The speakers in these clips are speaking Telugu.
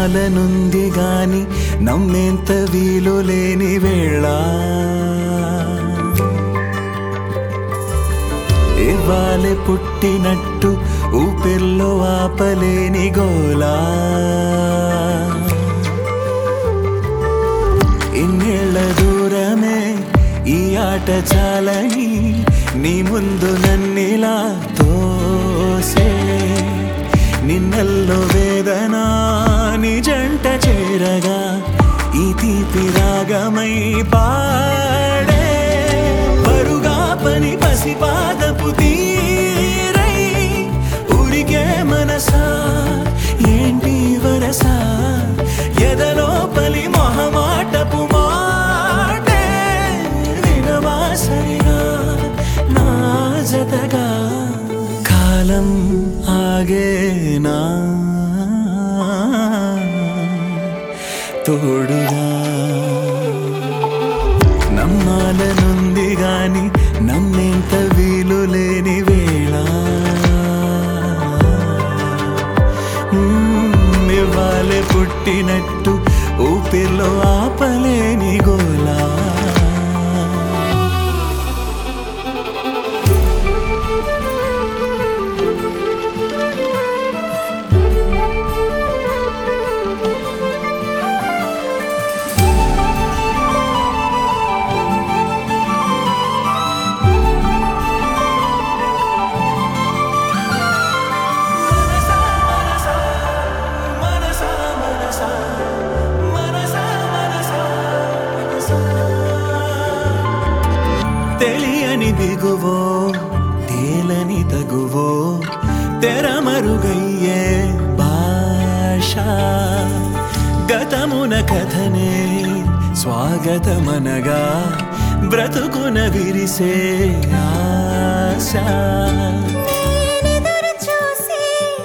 నమ్మాలనుంది గాని నమ్మేంత వీలు లేని వేళ ఇవ్వాలే పుట్టినట్టు ఊపిర్లో ఆపలేని గోలా ఇన్నేళ్ల దూరమే ఈ ఆట చాలని నీ ముందు నన్నిలా తోసే నిన్నల్లో వేదన నీ జంట చేరగా ఈ తీపి రాగమై పాడే పరుగా పని పసిపాదపు తీరై ఉరికే మనసా ఏంటి వరస ఎదలో పలి మొహమాటపు మాటే వినవా సరిగా నా జతగా కాలం ఆగేనా తోడుగా నమ్మాలనుంది గాని నమ్మేంత వీలు లేని వేళ మ్మ్, ఇవ్వాలే పుట్టినట్టు ఊపిర్లో ఆపలేని గోలా తెలియని దిగువో తేలని తగువో తెరమరుగయ్యే భాష గతమున కథనే స్వాగతమనగా బ్రతుకున విరిసే ఆశ నేనెదురు చూసి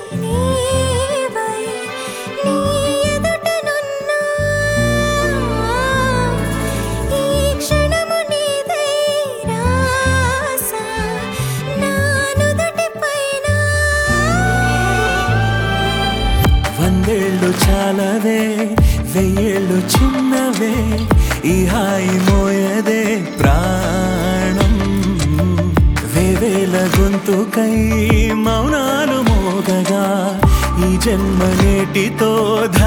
నీవై నీ ఎదుటనున్నా ఈ క్షణము నీదై రాస నా నుదుటిపైన వందేళ్ళు చాలవే వెయ్యేళ్ళు చిన్నవే ఈ హాయి మోయదే ప్రాణం వేవేల గొంతుకై మౌనాలు మోగగా ఈ జన్మ నేటితో